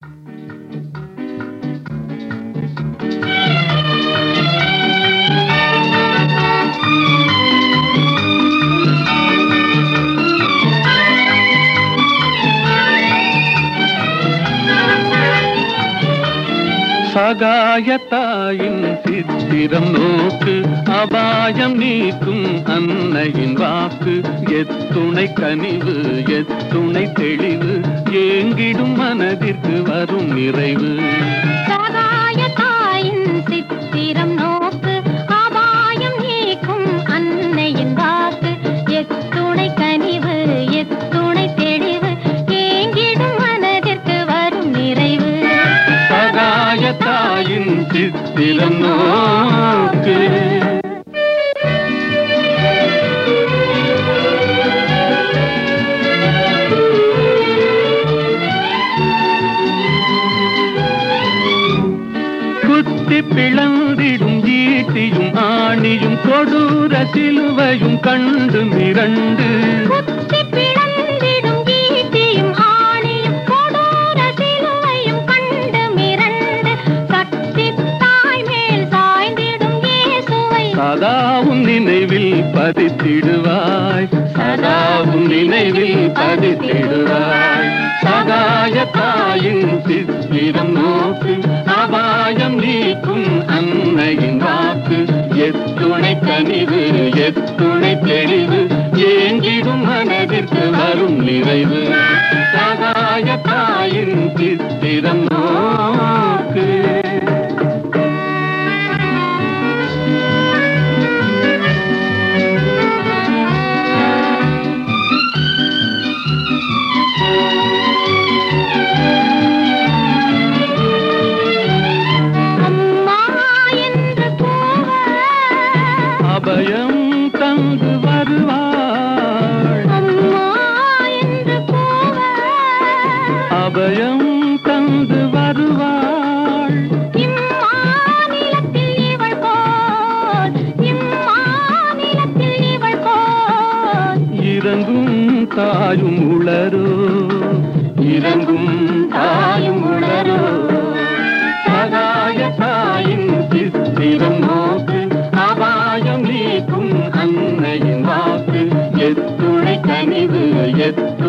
சகாயத்தாயின் சித்திரம் நோக்கு அபாயம் நீக்கும் அன்னையின் வாக்கு எத்துணை கனிவு எத்துணை தெளிவு ஏங்கிடும் மனதிற்கு வரும் நிறைவு சகாய தாயின் சித்திரம் நோக்கு அபாயம் நீக்கும் அன்னையின் வாக்கு எத்துணை கனிவு எத்துணை தெளிவு ஏங்கிடும் மனதிற்கு வரும் நிறைவு சகாயத்தாயின் சித்திரம் நோக்கு குத்தி பிளந்திடும் ஈட்டியும் ஆணியும் கொடூர சிலுவையும் கண்டு மிரண்டு குத்தி பிளந்திடும் ஈட்டியும் ஆணியும் கொடூர சிலுவையும் கண்டு மிரண்டு சக்தி தாய் மேல் சாய்ந்திடும் இயேசுவை சதாவும் நினைவில் பதித்திடுவாய் சதாவும் நினைவில் பதித்திடுவாய் சகாய தாயின் சித்திரம் நோக்கு அபாயம் நீக்கும் அன்னையின் வாக்கு எத்துணை கனிவு எத்துணை தெளிவு ஏங்கிடும் மனதிற்கு வரும் நிறைவு சகாய தாயின் சித்திரம் நோக்கு அம்மா என்று கூவ அபயம் தந்து வருவாள் அம்மா என்று கூவ அபயம் தந்து வருவாள் இம்மாநிலத்தில் இவள் போல் இம்மாநிலத்தில் இவள் போல் இறங்கும் தாயும் உளரோ இறங்கும் தாயும் உளரோ சகாய தாயின் சித்திரம் நோக்கு அபாயம் நீக்கும் அன்னையின் வாக்கு எத்துணை கனிவு எத்து